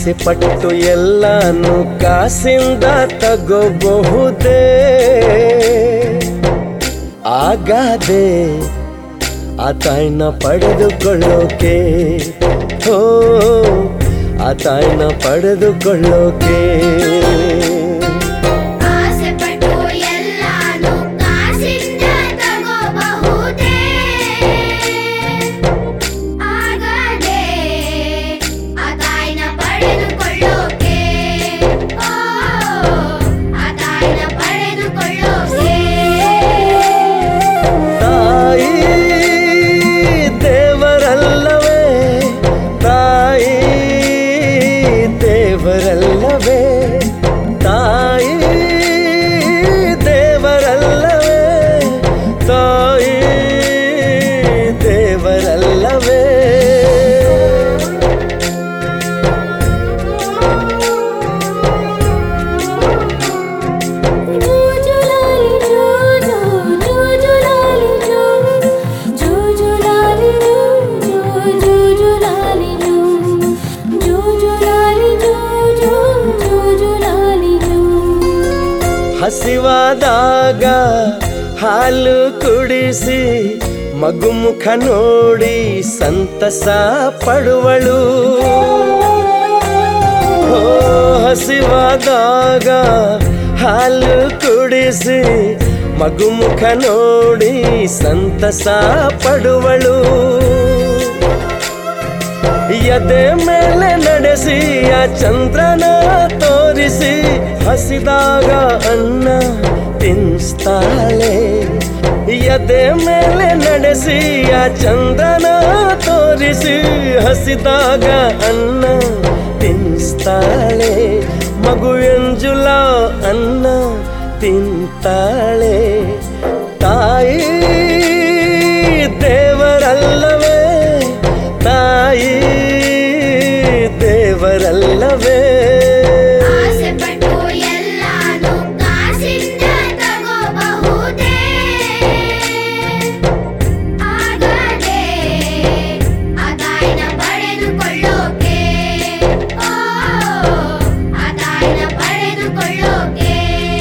ಆಸೆ ಪಟ್ಟು ಎಲ್ಲಾನು ಕಾಸಿಂದ ತಗೋಬಹುದೇ ಆಗಾದೆ ಆ ತಾಯಿನ ಪಡೆದುಕೊಳ್ಳೋಕೆ ಹೋ ಆ ತಾಯಿನ ಪಡೆದುಕೊಳ್ಳೋಕೆ ಆಸೆ ಪಟ್ಟು ಎಲ್ಲಾನು ಕಾಸಿಂದ ತಗೋಬಹುದೇ ಆಗದೆ ಆ ತಾಯಿನ ಪಡೆದುಕೊಳ್ಳೋಕೆ ಓ ಆ ತಾಯಿನ ಪಡೆದುಕೊಳ್ಳೋಕೆ ತಾಯಿ ದೇವರಲ್ಲವೇ ತಾಯಿ ದೇವರಲ್ಲವೇ ತಾಯಿ ದೇವರಲ್ಲವೇ ತಾಯಿ ದೇವರಲ್ಲವೇ ಜೂಜುಲಾಲಿ ಜೂಜು ಜೂಜುಲಾಲಿ ಜೂ ಜೂಜುಲಾಲಿ ಜೂಜು ಜೂಜುಲಾಲಿ ಜೂ ಜೂಜುಲಾಲಿ ಜೂಜು ಜೂಜುಲಾಲಿ ಜೂ ಹಸಿವಾದಾಗ ಹಾಲು ಕುಡಿಸಿ ಮಗು ಮುಖ ನೋಡಿ ಸಂತಸ ಪಡುವಳು ಓ ಹಸಿವಾದಾಗ ಹಾಲು ಕುಡಿಸಿ ಮಗು ಮುಖ ನೋಡಿ ಸಂತಸ ಪಡುವಳು ಎದೆ ಮೇಲೆ ನಡೆಸಿ ಆ ಚಂದ್ರನ ತೋರಿಸಿ ಹಸಿದಾಗ ಅನ್ನ ತಿನ್ಸ್ತಾಳೆ ಎದೆ ಮೇಲೆ ನಡೆಸಿ ಆ ಚಂದ್ರನ ತೋರಿಸಿ ಹಸಿದಾಗ ಅನ್ನ ತಿನ್ಸ್ತಾಳೆ ಮಗು ಎಂಜುಲ ಅನ್ನ ತಿಂತಾಳೆ ತಾಯಿ ದೇವರಲ್ಲವೇ ತಾಯಿ ದೇವರಲ್ಲವೇ ಆಸೆ ಪಟ್ಟು ಎಲ್ಲಾನು ಕಾಸಿಂದ ತಗೋಬಹುದೇ ಆಗದೆ ಆ ತಾಯಿನ ಪಡೆದುಕೊಳ್ಳೋಕೆ ಓ ಆ ತಾಯಿನ ಪಡೆದುಕೊಳ್ಳೋಕೆ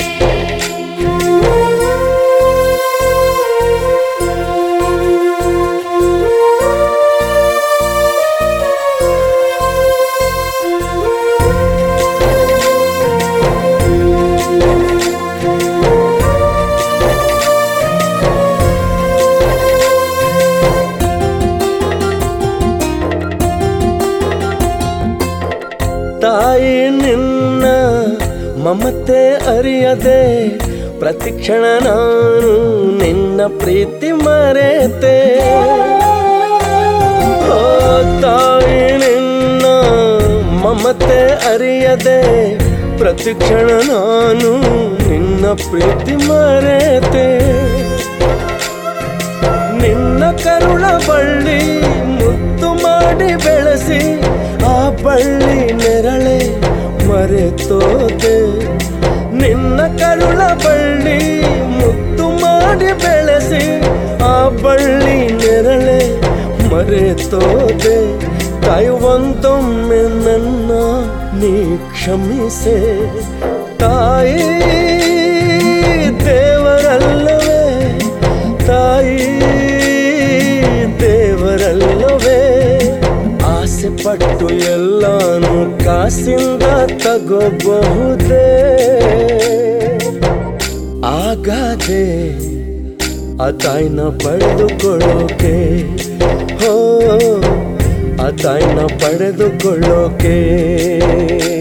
ತಾಯಿ ನಿನ್ನ ಮಮತೆ ಅರಿಯದೆ ಪ್ರತಿಕ್ಷಣ ನಾನು ನಿನ್ನ ಪ್ರೀತಿ ಮರೆತೆ ಓ ತಾಯಿ ನಿನ್ನ ಮಮತೆ ಅರಿಯದೆ ಪ್ರತಿಕ್ಷಣ ನಾನು ನಿನ್ನ ಪ್ರೀತಿ ಮರೆತೆ ನಿನ್ನ ಕರುಳ ಬಳ್ಳಿ ಮುತ್ತು ಮಾಡಿ ಬೆಳೆಸಿ ಆ ಬಳ್ಳಿ ನೆರಳೆ ಮರೆತೋದೆ ನಿನ್ನ ಕರುಳ ಬಳ್ಳಿ ಮುತ್ತು ಮಾಡಿ ಬೆಳೆಸಿ ಆ ಬಳ್ಳಿ ನೆರಳೆ ಮರೆತೋದೆ ಕಾಯುವಂತೊಮ್ಮೆ ನನ್ನ ನೀ ಕ್ಷಮಿಸೆ ತಾಯಿ ದೇವರಲ್ಲವೇ ತಾಯಿ ದೇವರಲ್ಲವೇ ಆಸೆ ಪಟ್ಟು ಎಲ್ಲಾನು ಕಾಸಿಂದ ತಗೋಬಹುದೇ ಆಗಾದೆ ಆ ತಾಯಿನ ಪಡೆದುಕೊಳ್ಳೋಕೆ ಹೋ ಆ ತಾಯಿನ ಪಡೆದುಕೊಳ್ಳೋಕೆ